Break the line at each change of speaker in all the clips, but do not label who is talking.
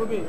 கோபி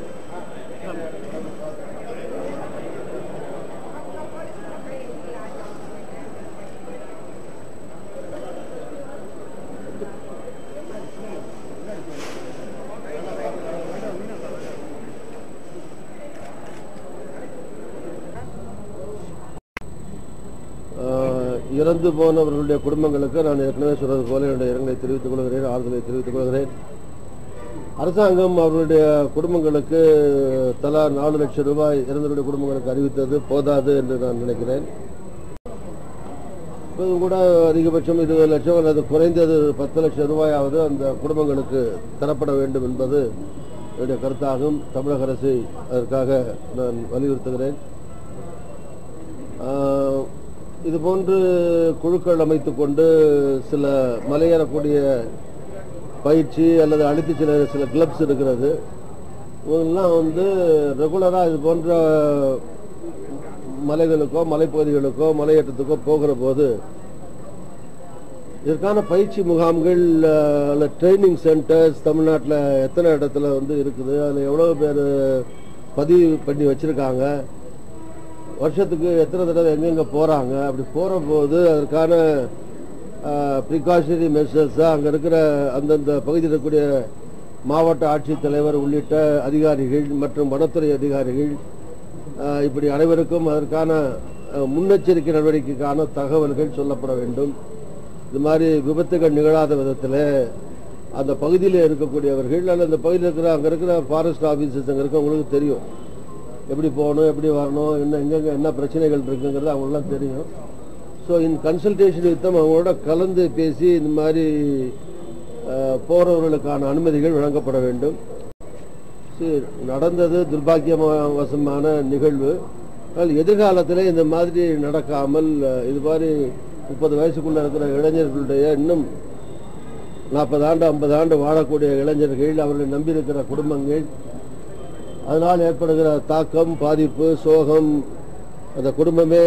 ஆஹ் இறந்து போனவர்களுடைய குடும்பங்களுக்கு நான் ஏற்கனவே சொன்னது போல என்னுடைய இரங்கலை தெரிவித்துக் கொள்கிறேன் ஆறுதலை தெரிவித்துக் கொள்கிறேன் அரசாங்கம் அவர்களுடைய குடும்பங்களுக்கு தலா நாலு லட்சம் ரூபாய் இறந்தவருடைய குடும்பங்களுக்கு அறிவித்தது போதாது என்று நான் நினைக்கிறேன் இப்போது கூட அதிகபட்சம் இருபது லட்சம் அல்லது குறைந்தது பத்து லட்சம் ரூபாயாவது அந்த குடும்பங்களுக்கு தரப்பட வேண்டும் என்பது என்னுடைய கருத்தாகும் தமிழக அரசை அதற்காக நான் வலியுறுத்துகிறேன் ஆஹ், இது போன்று குழுக்கள் அமைத்துக் கொண்டு சில மலையேறக்கூடிய பயிற்சி அல்லது அழுத்தி சில சில கிளப்ஸ் இருக்கிறது இவங்கெல்லாம் வந்து ரெகுலராக இது போன்ற மலைகளுக்கோ மலைப்பகுதிகளுக்கோ மலையேற்றத்துக்கோ போகிற போது இதற்கான பயிற்சி முகாம்கள் அஹ், அல்ல ட்ரைனிங் சென்டர்ஸ் தமிழ்நாட்டில் எத்தனை இடத்துல வந்து இருக்குது அதில் எவ்வளோ பேர் பதிவு பண்ணி வச்சுருக்காங்க வருஷத்துக்கு எத்தனை தடவை எங்கெங்கே போகிறாங்க அப்படி போகிற போது அதற்கான ப்ரிகாஷனரி மெஷர்ஸாக அங்கே இருக்கிற அந்தந்த பகுதியில் இருக்கக்கூடிய மாவட்ட ஆட்சித்தலைவர் உள்ளிட்ட அதிகாரிகள் மற்றும் வனத்துறை அதிகாரிகள் ஆஹ், இப்படி அனைவருக்கும் அதற்கான அஹ், முன்னெச்சரிக்கை நடவடிக்கைக்கான தகவல்கள் சொல்லப்பட வேண்டும் இது மாதிரி விபத்துகள் நிகழாத விதத்தில் அந்த பகுதியில் இருக்கக்கூடியவர்கள் அல்லது அந்த பகுதியில் இருக்கிற அங்கே இருக்கிற ஃபாரஸ்ட் ஆஃபீஸர்ஸ் அங்கே இருக்கவங்களுக்கு தெரியும் எப்படி போகணும் எப்படி வரணும் என்ன எங்கெங்க என்ன பிரச்சனைகள் இருக்குங்கிறது அவங்களுக்குலாம் தெரியும் ஸோ இன் கன்சல்டேஷன் வித்தம் அவங்களோட கலந்து பேசி இந்த மாதிரி அஹ், போறவர்களுக்கான அனுமதிகள் வழங்கப்பட வேண்டும் சரி நடந்தது துர்பாக்கியவசமான நிகழ்வு ஆனால் எதிர்காலத்தில் இந்த மாதிரி நடக்காமல் அஹ், இது மாதிரி முப்பது வயசுக்குள்ள இருக்கிற இளைஞர்களுடைய இன்னும் நாற்பது ஆண்டு ஐம்பது ஆண்டு வாழக்கூடிய இளைஞர்கள் அவர்களை நம்பியிருக்கிற குடும்பங்கள் அதனால் ஏற்படுகிற தாக்கம் பாதிப்பு சோகம் அந்த குடும்பமே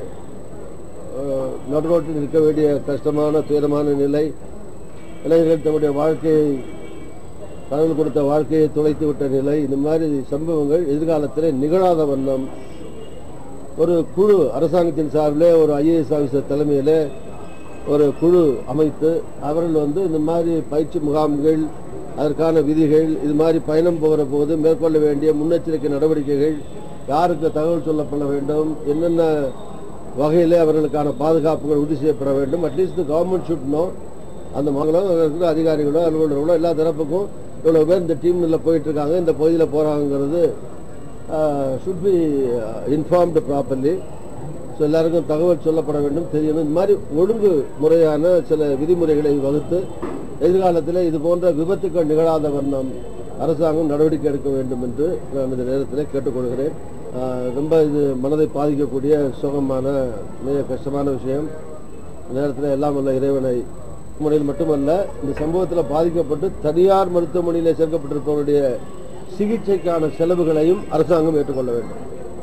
அஹ், நடுரோட்டில் இருக்க வேண்டிய கஷ்டமான துயரமான நிலை இளைஞர்கள் தம்முடைய வாழ்க்கையை கடவுள் கொடுத்த வாழ்க்கையை துளைத்து விட்ட நிலை இந்த மாதிரி சம்பவங்கள் எதிர்காலத்தில் நிகழாத வண்ணம் ஒரு குழு அரசாங்கத்தின் சார்பில் ஒரு ஐஏஎஸ் ஆஃபீஸர் தலைமையில் ஒரு குழு அமைத்து அவர்கள் வந்து இந்த மாதிரி பயிற்சி முகாம்கள் அதற்கான விதிகள் இது மாதிரி பயணம் போகிற போது மேற்கொள்ள வேண்டிய முன்னெச்சரிக்கை நடவடிக்கைகள் யாருக்கு தகவல் சொல்லப்பட வேண்டும் என்னென்ன வகையில் அவர்களுக்கான பாதுகாப்புகள் உறுதி செய்யப்பட வேண்டும் அட்லீஸ்ட் கவர்மெண்ட் ஷுட் நோ அந்த மகளும் இருக்கிற அதிகாரிகளோ அலுவலர்களோ எல்லா தரப்புக்கும் இவ்வளோ பேர் இந்த டீமில் போயிட்டு இருக்காங்க இந்த பகுதியில் போகிறாங்கிறது should be informed properly so எல்லாருக்கும் தகவல் சொல்லப்பட வேண்டும் தெரியணும் இந்த மாதிரி ஒழுங்கு முறையான சில விதிமுறைகளை வகுத்து எதிர்காலத்தில் இது போன்ற விபத்துக்கள் நிகழாத வண்ணம் அரசாங்கம் நடவடிக்கை எடுக்க வேண்டும் என்று நான் இந்த நேரத்தில் கேட்டுக்கொள்கிறேன் ஆஹ் ரொம்ப இது மனதை பாதிக்கக்கூடிய சோகமான மிக கஷ்டமான விஷயம் இந்த நேரத்தில் எல்லாம் வல்ல இறைவனை முறையில் மட்டுமல்ல இந்த சம்பவத்தில் பாதிக்கப்பட்டு தனியார் மருத்துவமனையில் சேர்க்கப்பட்டிருப்பவருடைய சிகிச்சைக்கான செலவுகளையும் அரசாங்கம் ஏற்றுக்கொள்ள வேண்டும்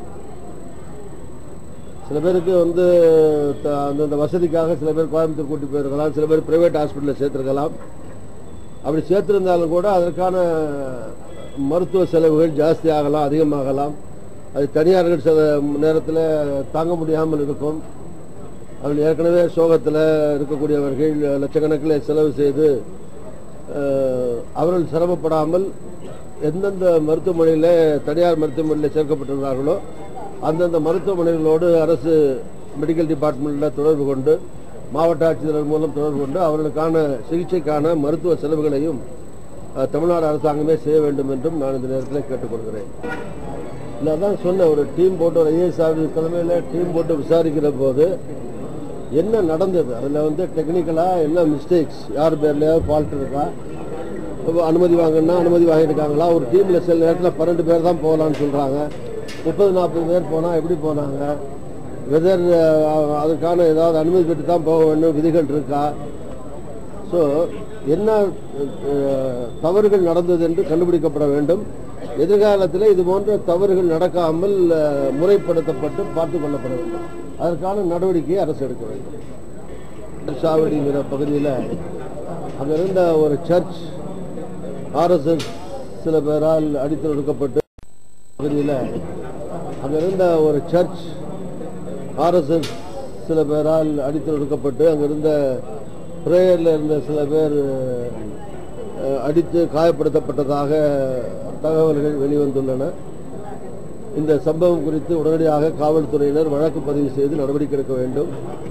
சில பேருக்கு வந்து த- அந்தந்த வசதிக்காக சில பேர் கோயம்புத்தூர் கூட்டி போயிருக்கலாம் சில பேர் பிரைவேட் ஹாஸ்பிட்டலில் சேர்த்திருக்கலாம் அப்படி சேர்த்திருந்தாலும் கூட அதற்கான மருத்துவ செலவுகள் ஜாஸ்தி ஆகலாம் அதிகமாகலாம் அது தனியார்கள் சில நேரத்தில் தாங்க முடியாமல் இருக்கும் அவர்கள் ஏற்கனவே சோகத்தில் இருக்கக்கூடியவர்கள் லட்சக்கணக்கில் செலவு செய்து அஹ், அவர்கள் சிரமப்படாமல் எந்தெந்த மருத்துவமனையில் தனியார் மருத்துவமனையில் சேர்க்கப்பட்டிருந்தார்களோ அந்தந்த மருத்துவமனைகளோடு அரசு மெடிக்கல் டிபார்ட்மெண்ட்டில் தொடர்பு கொண்டு மாவட்ட ஆட்சியர்கள் மூலம் தொடர்பு கொண்டு அவர்களுக்கான சிகிச்சைக்கான மருத்துவ செலவுகளையும் அஹ், தமிழ்நாடு அரசாங்கமே செய்ய வேண்டும் என்றும் நான் இந்த நேரத்தில் கேட்டுக்கொள்கிறேன் இல்லை அதான் சொன்னேன் ஒரு டீம் போட்டு ஒரு ஐஏஎஸ் ஆஃபீஸ் தலைமையில் டீம் போட்டு விசாரிக்கிற போது என்ன நடந்தது அதில் வந்து டெக்னிக்கலாக என்ன மிஸ்டேக்ஸ் யார் பேர்லையாவது ஃபால்ட் இருக்கா இப்ப அனுமதி வாங்கினா அனுமதி வாங்கியிருக்காங்களா ஒரு டீமில் சில நேரத்தில் பன்னெண்டு பேர் தான் போகலான்னு சொல்கிறாங்க முப்பது நாற்பது பேர் போனால் எப்படி போனாங்க வெதர் அதுக்கான ஏதாவது அனுமதி பெற்று தான் போக வேண்டும் விதிகள் இருக்கா ஸோ என்ன அஹ், தவறுகள் நடந்தது என்று கண்டுபிடிக்கப்பட வேண்டும் எதிர்காலத்தில் இது போன்ற தவறுகள் நடக்காமல் அஹ், முறைப்படுத்தப்பட்டு பார்த்து கொள்ளப்பட வேண்டும் அதற்கான நடவடிக்கையை அரசு எடுக்க வேண்டும் சாவடிங்கிற பகுதியில் அங்கே இருந்த ஒரு சர்ச் ஆர்எஸ்எஸ் சில பேரால் அடித்து நொடுக்கப்பட்டு பகுதியில் அங்கே இருந்த ஒரு சர்ச் ஆர்எஸ்எஸ் சில பேரால் அடித்து நொடுக்கப்பட்டு அங்கிருந்த பிரேயரில் இருந்த சில பேர் அஹ், அடித்து காயப்படுத்தப்பட்டதாக தகவல்கள் வெளிவந்துள்ளன இந்த சம்பவம் குறித்து உடனடியாக காவல்துறையினர் வழக்கு பதிவு செய்து நடவடிக்கை எடுக்க வேண்டும்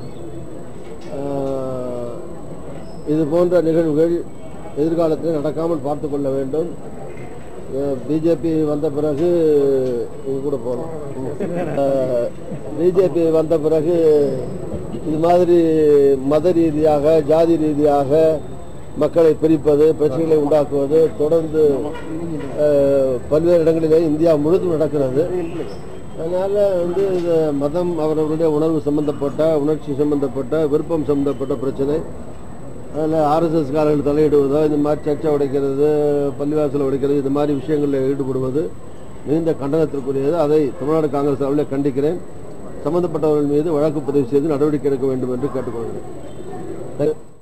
ஆஹ், இது போன்ற நிகழ்வுகள் எதிர்காலத்தில் நடக்காமல் பார்த்து கொள்ள வேண்டும் பிஜேபி வந்த பிறகு இது கூட போகலாம் பிஜேபி வந்த பிறகு இது மாதிரி மத ரீதியாக ஜாதி ரீதியாக மக்களை பிரிப்பது பிரச்சனைகளை உண்டாக்குவது தொடர்ந்து அஹ், பல்வேறு இடங்களிலே இந்தியா முழுதும் நடக்கிறது அதனால வந்து இது மதம் அவரவருடைய உணர்வு சம்பந்தப்பட்ட உணர்ச்சி சம்பந்தப்பட்ட விருப்பம் சம்பந்தப்பட்ட பிரச்சனை அதில் ஆர்எஸ்எஸ்காரர்கள் தலையிடுவதோ இந்த மாதிரி சர்ச்சை உடைக்கிறது பள்ளிவாசலை உடைக்கிறது இது மாதிரி விஷயங்களில் ஈடுபடுவது மிகுந்த கண்டனத்திற்குரியது அதை தமிழ்நாடு காங்கிரஸ் சார்பில் கண்டிக்கிறேன் சம்பந்தப்பட்டவர்கள் மீது வழக்கு பதிவு செய்து நடவடிக்கை எடுக்க வேண்டும் என்று கேட்டுக்கொள்கிறேன்